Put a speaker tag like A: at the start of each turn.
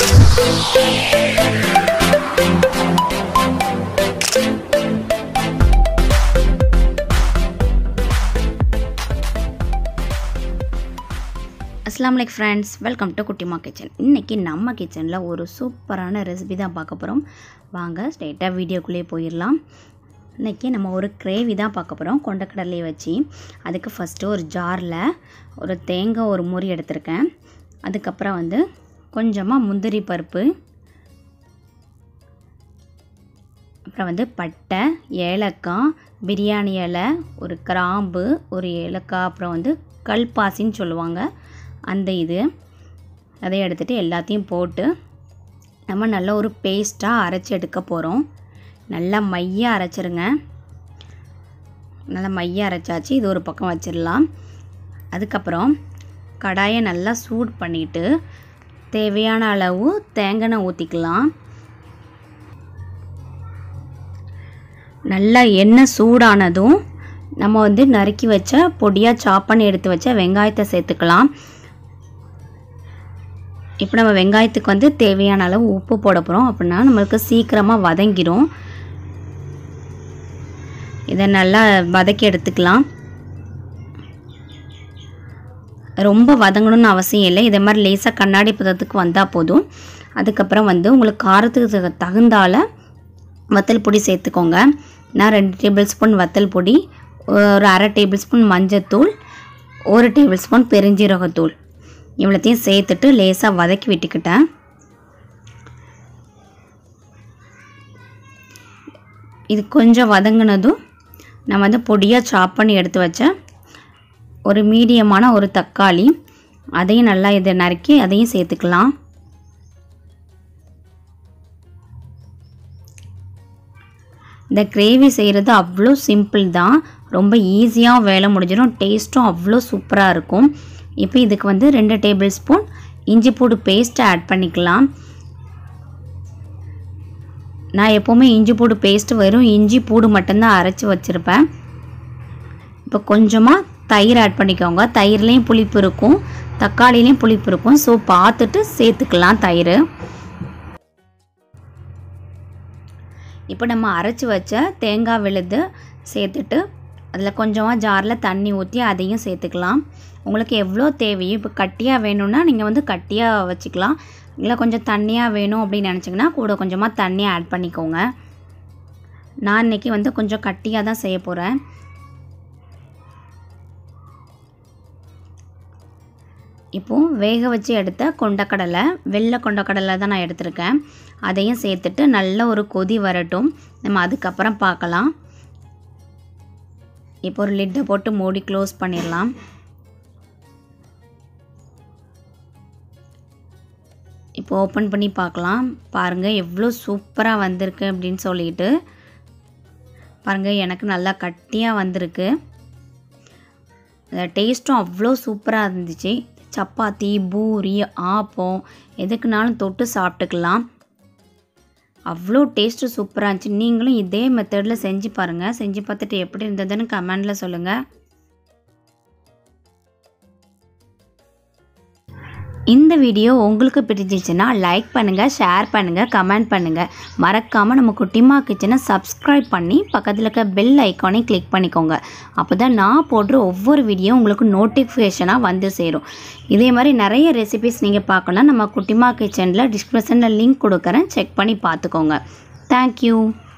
A: அஸ்லாம் லைக் friends welcome to Kuttima kitchen இன்றைக்கி நம்ம கிச்சனில் ஒரு சூப்பரான ரெசிபி தான் பார்க்க போகிறோம் வாங்க ஸ்ட்ரெயிட்டாக வீடியோக்குள்ளேயே போயிடலாம் இன்றைக்கி நம்ம ஒரு கிரேவி தான் பார்க்க போகிறோம் கொண்டக்கடலையை வச்சு அதுக்கு ஃபஸ்ட்டு ஒரு ஜாரில் ஒரு தேங்காய் ஒரு முறி எடுத்திருக்கேன் அதுக்கப்புறம் வந்து கொஞ்சமாக முந்திரி பருப்பு அப்புறம் வந்து பட்டை ஏலக்காய் பிரியாணி இலை ஒரு கிராம்பு ஒரு ஏலக்காய் அப்புறம் வந்து கல்பாசின்னு சொல்லுவாங்க அந்த இது அதை எடுத்துகிட்டு எல்லாத்தையும் போட்டு நம்ம நல்ல ஒரு பேஸ்ட்டாக அரைச்சி எடுக்க போகிறோம் நல்லா மையாக அரைச்சிருங்க நல்லா மையாக அரைச்சாச்சு இது ஒரு பக்கம் வச்சிடலாம் அதுக்கப்புறம் கடாயை நல்லா சூட் பண்ணிவிட்டு தேவையான அளவு தேங்காய் ஊற்றிக்கலாம் நல்லா எண்ணெய் சூடானதும் நம்ம வந்து நறுக்கி வச்ச பொடியாக சாப் பண்ணி எடுத்து வச்ச வெங்காயத்தை சேர்த்துக்கலாம் இப்போ நம்ம வெங்காயத்துக்கு வந்து தேவையான அளவு உப்பு போட போகிறோம் அப்படின்னா நம்மளுக்கு சீக்கிரமாக வதங்கிடும் இதை நல்லா வதக்கி எடுத்துக்கலாம் ரொம்ப வதங்கணும்னு அவசியம் இல்லை இதே மாதிரி லேசாக கண்ணாடி பதத்துக்கு வந்தால் போதும் அதுக்கப்புறம் வந்து உங்களுக்கு காரத்துக்கு தகுந்தால வத்தல் பொடி சேர்த்துக்கோங்க நான் ரெண்டு டேபிள் ஸ்பூன் வத்தல் பொடி ஒரு அரை டேபிள் ஸ்பூன் மஞ்சத்தூள் ஒரு டேபிள் ஸ்பூன் பெருஞ்சீரகத்தூள் இவ்வளோத்தையும் சேர்த்துட்டு லேசாக வதக்கி விட்டுக்கிட்டேன் இது கொஞ்சம் வதங்கினதும் நான் வந்து பொடியாக சாப் பண்ணி எடுத்து வச்சேன் ஒரு மீடியமான ஒரு தக்காளி அதையும் நல்லா இதை நறுக்கி அதையும் சேர்த்துக்கலாம் இந்த கிரேவி செய்கிறது அவ்வளோ சிம்பிள் தான் ரொம்ப ஈஸியாக வேலை முடிஞ்சிடும் டேஸ்ட்டும் அவ்வளோ சூப்பராக இருக்கும் இப்போ இதுக்கு வந்து ரெண்டு டேபிள் ஸ்பூன் இஞ்சி பூடு பேஸ்ட்டை ஆட் பண்ணிக்கலாம் நான் எப்போவுமே இஞ்சி பூடு பேஸ்ட்டு வெறும் இஞ்சி பூடு மட்டும்தான் அரைச்சி வச்சுருப்பேன் இப்போ கொஞ்சமாக தயிர் ஆட் பண்ணிக்கோங்க தயிர்லேயும் புளிப்பு இருக்கும் தக்காளிலையும் புளிப்பு இருக்கும் ஸோ பார்த்துட்டு சேர்த்துக்கலாம் தயிர் இப்போ நம்ம அரைச்சி வச்ச தேங்காய் விழுது சேர்த்துட்டு அதில் கொஞ்சமாக ஜாரில் தண்ணி ஊற்றி அதையும் சேர்த்துக்கலாம் உங்களுக்கு எவ்வளோ தேவையோ இப்போ கட்டியாக வேணும்னா நீங்கள் வந்து கட்டியாக வச்சுக்கலாம் இல்லை கொஞ்சம் தண்ணியாக வேணும் அப்படின்னு நினச்சிங்கன்னா கூட கொஞ்சமாக தண்ணி ஆட் பண்ணிக்கோங்க நான் இன்றைக்கி வந்து கொஞ்சம் கட்டியாக தான் செய்ய போகிறேன் இப்போது வேக வச்சு எடுத்த கொண்டக்கடலை வெள்ளை கொண்டக்கடலை தான் நான் எடுத்திருக்கேன் அதையும் சேர்த்துட்டு நல்ல ஒரு கொதி வரட்டும் நம்ம அதுக்கப்புறம் பார்க்கலாம் இப்போ ஒரு லிட்டை போட்டு மூடி க்ளோஸ் பண்ணிடலாம் இப்போ ஓப்பன் பண்ணி பார்க்கலாம் பாருங்கள் எவ்வளோ சூப்பராக வந்திருக்கு அப்படின்னு சொல்லிட்டு பாருங்கள் எனக்கு நல்லா கட்டியாக வந்திருக்கு டேஸ்ட்டும் அவ்வளோ சூப்பராக இருந்துச்சு சப்பாத்தி பூரி ஆப்பம் எதுக்குனாலும் தொட்டு சாப்பிட்டுக்கலாம் அவ்வளோ டேஸ்ட்டு சூப்பராக இருந்துச்சு நீங்களும் இதே மெத்தடில் செஞ்சு பாருங்கள் செஞ்சு பார்த்துட்டு எப்படி இருந்ததுன்னு கமெண்டில் சொல்லுங்கள் இந்த வீடியோ உங்களுக்கு பிடிச்சிச்சுன்னா லைக் பண்ணுங்கள் ஷேர் பண்ணுங்கள் கமெண்ட் பண்ணுங்கள் மறக்காமல் நம்ம குட்டிமா கிச்சனை சப்ஸ்கிரைப் பண்ணி பக்கத்தில் இருக்க பெல் ஐக்கானை கிளிக் பண்ணிக்கோங்க அப்போ தான் நான் போடுற ஒவ்வொரு வீடியோ உங்களுக்கு நோட்டிஃபிகேஷனாக வந்து சேரும் இதே மாதிரி நிறைய ரெசிபிஸ் நீங்கள் பார்க்கணும் நம்ம குட்டிமா கிச்சனில் டிஸ்கிரிப்ஷனில் லிங்க் கொடுக்குறேன் செக் பண்ணி பார்த்துக்கோங்க தேங்க்யூ